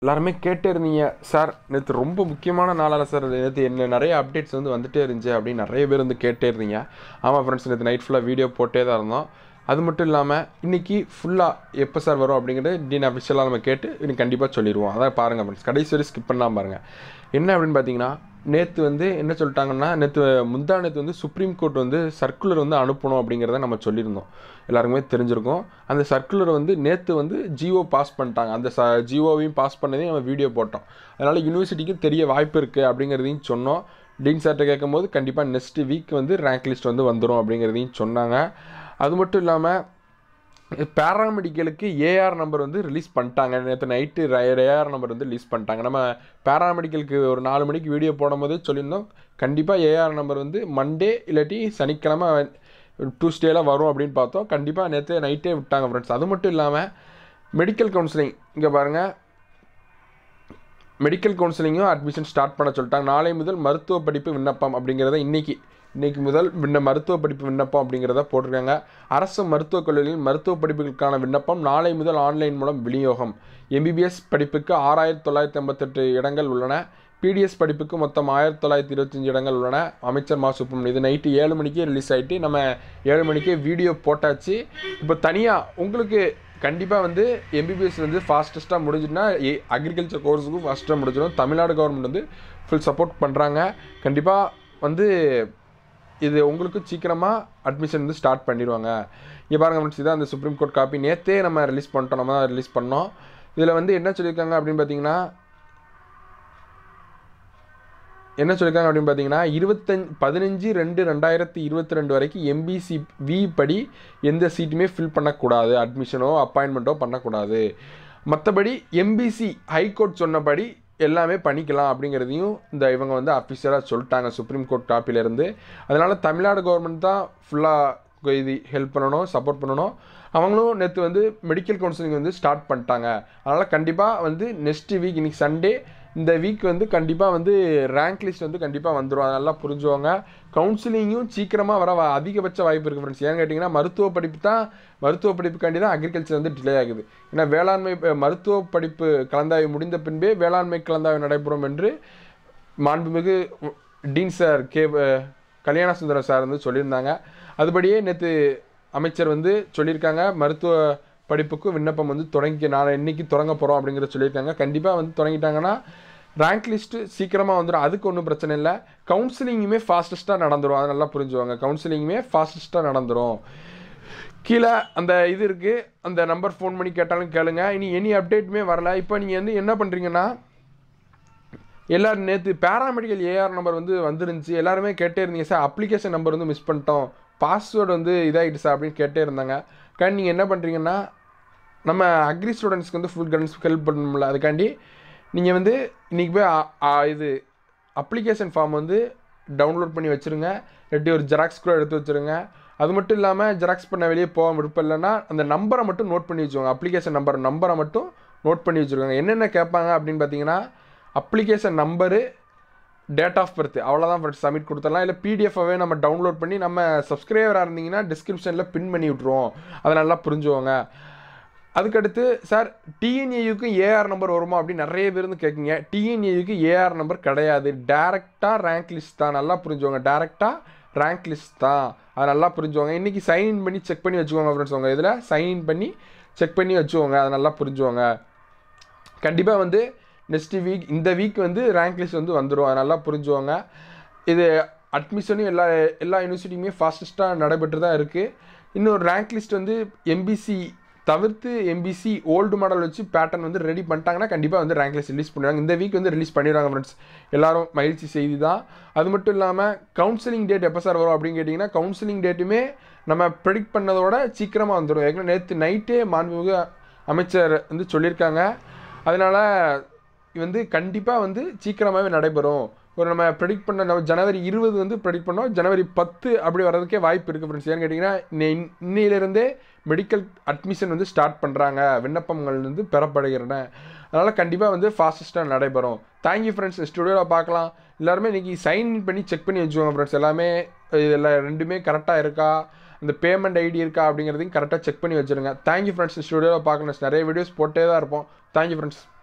எல்லாருமே கேட்டே இருந்தீங்க சார் நேற்று ரொம்ப முக்கியமான நாளால் சார் நேற்று என்ன நிறைய அப்டேட்ஸ் வந்து வந்துட்டே இருந்துச்சு அப்படின்னு நிறைய பேர் வந்து கேட்டே இருந்தீங்க ஆமாம் ஃப்ரெண்ட்ஸ் நேற்று நைட் ஃபுல்லாக வீடியோ போட்டே தான் இருந்தோம் அது மட்டும் இல்லாமல் இன்றைக்கி ஃபுல்லாக எப்போ சார் வரும் அப்படிங்கிறது டீன் அஃபிஷியலாக நம்ம கேட்டு இன்னைக்கு கண்டிப்பாக சொல்லிடுவோம் அதான் பாருங்கள் ஃப்ரெண்ட்ஸ் கடைசி வரை ஸ்கிப் பண்ணலாம் பாருங்கள் என்ன அப்படின்னு பார்த்தீங்கன்னா நேற்று வந்து என்ன சொல்லிட்டாங்கன்னா நேற்று முந்தா நேற்று வந்து சுப்ரீம் கோர்ட் வந்து சர்க்குலர் வந்து அனுப்பணும் அப்படிங்கிறத நம்ம சொல்லியிருந்தோம் எல்லாருக்குமே தெரிஞ்சிருக்கும் அந்த சர்க்குலர் வந்து நேற்று வந்து ஜிஓ பாஸ் பண்ணிட்டாங்க அந்த ச ஜிஓவையும் பாஸ் பண்ணதையும் நம்ம வீடியோ போட்டோம் அதனால் யூனிவர்சிட்டிக்கு தெரிய வாய்ப்பு இருக்குது அப்படிங்கிறதையும் சொன்னோம் டீன் சார்கிட்ட கேட்கும்போது கண்டிப்பாக நெக்ஸ்ட் வீக் வந்து ரேங்க் லிஸ்ட் வந்து வந்துடும் அப்படிங்கிறதையும் சொன்னாங்க அது மட்டும் இல்லாமல் பேராமெடிக்கலுக்கு ஏஆர் நம்பர் வந்து ரிலீஸ் பண்ணிட்டாங்க நேற்று நைட்டு ஏஆர் நம்பர் வந்து ரிலீஸ் பண்ணிட்டாங்க நம்ம பேராமெடிக்கலுக்கு ஒரு நாலு மணிக்கு வீடியோ போடும்போதே சொல்லியிருந்தோம் கண்டிப்பாக ஏஆர் நம்பர் வந்து மண்டே இல்லாட்டி சனிக்கிழமை டூஸ்டேலாம் வரும் அப்படின்னு பார்த்தோம் கண்டிப்பாக நேற்று நைட்டே விட்டாங்க ஃப்ரெண்ட்ஸ் அது மட்டும் இல்லாமல் மெடிக்கல் கவுன்சிலிங் இங்கே பாருங்கள் மெடிக்கல் கவுன்சிலிங்கும் அட்மிஷன் ஸ்டார்ட் பண்ண சொல்லிட்டாங்க நாளை முதல் மருத்துவ படிப்பு விண்ணப்பம் அப்படிங்கிறத இன்றைக்கி இன்றைக்கி முதல் விண்ண மருத்துவ படிப்பு விண்ணப்பம் அப்படிங்கிறத போட்டிருக்காங்க அரசு மருத்துவக் கல்லூரியில் மருத்துவ படிப்புகளுக்கான விண்ணப்பம் நாளை முதல் ஆன்லைன் மூலம் விநியோகம் எம்பிபிஎஸ் படிப்புக்கு ஆறாயிரத்தி தொள்ளாயிரத்தி ஐம்பத்தெட்டு இடங்கள் உள்ளன பிடிஎஸ் படிப்புக்கு மொத்தம் ஆயிரத்தி தொள்ளாயிரத்தி இருபத்தஞ்சி இடங்கள் உள்ளன அமைச்சர் மா சுப்ரமணியம் இது நைட்டு ஏழு மணிக்கே ரிலீஸ் ஆகிட்டு நம்ம ஏழு மணிக்கே வீடியோ போட்டாச்சு இப்போ தனியாக உங்களுக்கு கண்டிப்பாக வந்து எம்பிபிஎஸ் வந்து ஃபாஸ்டஸ்ட்டாக முடிஞ்சுட்டுனா அக்ரிகல்ச்சர் கோர்ஸுக்கும் ஃபாஸ்ட்டாக முடிஞ்சிடும் தமிழ்நாடு கவர்மெண்ட் வந்து ஃபுல் சப்போர்ட் பண்ணுறாங்க கண்டிப்பாக வந்து இது உங்களுக்கு சீக்கிரமாக அட்மிஷன் வந்து ஸ்டார்ட் பண்ணிடுவாங்க இங்கே பாருங்க ஃப்ரெண்ட்ஸ் இதான் அந்த சுப்ரீம் கோர்ட் காப்பி நேற்றே நம்ம ரிலீஸ் பண்ணிட்டோம் நம்ம தான் ரிலீஸ் பண்ணோம் இதில் வந்து என்ன சொல்லியிருக்காங்க அப்படின்னு பார்த்தீங்கன்னா என்ன சொல்லியிருக்காங்க அப்படின்னு பார்த்தீங்கன்னா இருபத்தஞ்சு பதினஞ்சு ரெண்டு ரெண்டாயிரத்தி இருபத்தி ரெண்டு வரைக்கும் எம்பிசி வி படி எந்த சீட்டுமே ஃபில் பண்ணக்கூடாது அட்மிஷனோ அப்பாயின்மெண்ட்டோ பண்ணக்கூடாது மற்றபடி எம்பிசி ஹைகோர்ட் சொன்னபடி எல்லாமே பண்ணிக்கலாம் அப்படிங்கிறதையும் இந்த இவங்க வந்து அஃபிஷியலாக சொல்லிட்டாங்க சுப்ரீம் கோர்ட் டாப்பிலேருந்து அதனால் தமிழ்நாடு கவர்மெண்ட் தான் ஃபுல்லாக இது ஹெல்ப் பண்ணணும் சப்போர்ட் பண்ணணும் அவங்களும் நேற்று வந்து மெடிக்கல் கவுன்சிலிங் வந்து ஸ்டார்ட் பண்ணிட்டாங்க அதனால் கண்டிப்பாக வந்து நெக்ஸ்ட் வீக் இன்றைக்கி சண்டே இந்த வீக் வந்து கண்டிப்பாக வந்து ரேங்க் லிஸ்ட் வந்து கண்டிப்பாக வந்துடும் அதெல்லாம் புரிஞ்சுவாங்க கவுன்சிலிங்கும் சீக்கிரமாக வர வ- அதிகபட்ச வாய்ப்பு இருக்குது ஃப்ரெண்ட்ஸ் ஏன்னு கேட்டிங்கன்னா மருத்துவ படிப்பு தான் மருத்துவ படிப்புக்காண்டி தான் அக்ரிகல்ச்சர் வந்து டிலே ஆகுது ஏன்னா வேளாண்மை ப- மருத்துவ படிப்பு கலந்தாய்வு முடிந்த பின்பே வேளாண்மை கலந்தாய்வு நடைபெறும் என்று மாண்புமிகு டீன் சார் கே கல்யாண சுந்தரம் சார் வந்து சொல்லியிருந்தாங்க அதுபடியே நேற்று அமைச்சர் வந்து சொல்லியிருக்காங்க மருத்துவ படிப்புக்கு விண்ணப்பம் வந்து தொடங்கி நாளை இன்னைக்கு தொடங்க போகிறோம் அப்படிங்கிறத சொல்லியிருக்காங்க கண்டிப்பாக வந்து தொடங்கிட்டாங்கன்னா ரேங்க் லிஸ்ட்டு சீக்கிரமாக வந்துடும் அதுக்கு ஒன்றும் பிரச்சனை இல்லை கவுன்சிலிங்குமே ஃபாஸ்டஸ்ட்டாக நடந்துடும் அதை நல்லா புரிஞ்சுவாங்க கவுன்சிலிங்குமே ஃபாஸ்டஸ்ட்டாக நடந்துடும் கீழே அந்த இது இருக்குது அந்த நம்பர் ஃபோன் பண்ணி கேட்டாலும் கேளுங்க இனி எனி அப்டேட்டுமே வரல இப்போ நீங்கள் வந்து என்ன பண்ணுறீங்கன்னா எல்லாரும் நேற்று பேராமெடிக்கல் ஏஆர் நம்பர் வந்து வந்துருந்துச்சு எல்லாருமே கேட்டே இருந்தீங்க சார் அப்ளிகேஷன் நம்பர் வந்து மிஸ் பண்ணிட்டோம் பாஸ்வேர்டு வந்து இதாகிட்டு சார் அப்படின்னு கேட்டே இருந்தாங்க காரணம் நீங்கள் என்ன பண்ணுறீங்கன்னா நம்ம அக்ரி ஸ்டூடெண்ட்ஸ்க்கு வந்து ஃபுல் கன்ஸ் ஹெல்ப் பண்ணணும்ல அதுக்காண்டி நீங்கள் வந்து இன்றைக்கி போய் அ- அ- இது அப்ளிகேஷன் ஃபார்ம் வந்து டவுன்லோட் பண்ணி வச்சுருங்க இல்லாட்டி ஒரு ஜெராக்ஸ் கூட எடுத்து வச்சுருங்க அது மட்டும் இல்லாமல் ஜெராக்ஸ் பண்ண வெளியே போக விருப்பம் இல்லைன்னா அந்த நம்பரை மட்டும் நோட் பண்ணி வச்சுக்கோங்க அப்ளிகேஷன் நம்பர் நம்பரை மட்டும் நோட் பண்ணி வச்சுருக்காங்க என்னென்ன கேட்பாங்க அப்படின்னு பார்த்தீங்கன்னா application number date of birth அவ்வளோதான் ஃப்ரெண்ட்ஸ் சப்மிட் கொடுத்துடலாம் இல்லை பிடிஎஃபாகவே நம்ம டவுன்லோட் பண்ணி நம்ம சப்ஸ்கிரைபராக இருந்தீங்கன்னா டிஸ்கிரிப்ஷனில் பின் பண்ணி விட்ருவோம் அதை நல்லா புரிஞ்சுவோங்க அதுக்கடுத்து சார் டிஎன்ஏயுக்கும் ஏஆர் நம்பர் வருமா அப்படின்னு நிறைய பேர் வந்து கேட்குங்க டிஎன்ஏயுக்கு ஏஆர் நம்பர் கிடையாது டேரெக்டாக ரேங்க் லிஸ்ட் தான் நல்லா புரிஞ்சுவாங்க டேரெக்டாக ரேங்க் லிஸ்ட் தான் அதை நல்லா புரிஞ்சுவாங்க இன்றைக்கி சைன்இன் பண்ணி செக் பண்ணி வச்சுக்கோங்க ஃப்ரெண்ட்ஸ் உங்கள் இதில் சைன்இன் பண்ணி செக் பண்ணி வச்சுக்கோங்க அதை நல்லா புரிஞ்சுவாங்க கண்டிப்பாக வந்து நெக்ஸ்ட் வீக் இந்த வீக் வந்து ரேங்க் லிஸ்ட் வந்து வந்துடும் அது நல்லா புரிஞ்சுவாங்க இது அட்மிஷனும் எல்லா எல்லா யூனிவர்சிட்டியுமே ஃபாஸ்டஸ்ட்டாக நடைபெற்று தான் இருக்குது இன்னும் ரேங்க் லிஸ்ட் வந்து எம்பிசி தவிர்த்து எம்பிசி ஓல்டு மாடல் வச்சு பேட்டர்ன் வந்து ரெடி பண்ணிட்டாங்கன்னா கண்டிப்பாக வந்து ரேங்க் லிஸ்ட் ரிலீஸ் பண்ணுவாங்க இந்த வீக் வந்து ரிலீஸ் பண்ணிடுவாங்க ஃப்ரெண்ட்ஸ் எல்லாரும் மகிழ்ச்சி செய்தி தான் அது மட்டும் இல்லாமல் கவுன்சிலிங் டேட் எப்போ சார் வரும் அப்படின்னு கேட்டிங்கன்னா கவுன்சிலிங் டேட்டுமே நம்ம ப்ரெடிக்ட் பண்ணதோட சீக்கிரமாக வந்துடும் ஏற்கனவே நேற்று நைட்டே மாண்புமிகு அமைச்சர் வந்து சொல்லியிருக்காங்க அதனால் வந்து கண்டிப்பாக வந்து சீக்கிரமாகவே நடைபெறும் ஒரு நம்ம ப்ரெடிக்ட் பண்ண நம்ம ஜனவரி இருபது வந்து ப்ரெடிக்ட் பண்ணோம் ஜனவரி பத்து அப்படி வர்றதுக்கே வாய்ப்பு இருக்குது ஃப்ரெண்ட்ஸ் ஏன்னு கேட்டிங்கன்னா இன்னை- இன்னையிலிருந்தே மெடிக்கல் அட்மிஷன் வந்து ஸ்டார்ட் பண்ணுறாங்க விண்ணப்பங்கள் வந்து பெறப்படுகின்றன அதனால் கண்டிப்பாக வந்து ஃபாஸ்டஸ்ட்டாக நடைபெறும் தேங்க்யூ ஃப்ரெண்ட்ஸ் ஸ்டுடியோவில் பார்க்கலாம் எல்லாருமே இன்றைக்கி சைன் இன் பண்ணி செக் பண்ணி வச்சுக்கோங்க ஃப்ரெண்ட்ஸ் எல்லாமே இதில் ரெண்டுமே கரெக்டாக இருக்கா அந்த பேமெண்ட் ஐடி இருக்கா அப்படிங்கிறதையும் கரெக்டாக செக் பண்ணி வச்சுருங்க தேங்க்யூ ஃப்ரெண்ட்ஸ் ஸ்டுடியோவில் பார்க்கணும் நிறைய வீடியோஸ் போட்டே தான் இருப்போம் தேங்க்யூ ஃப்ரெண்ட்ஸ்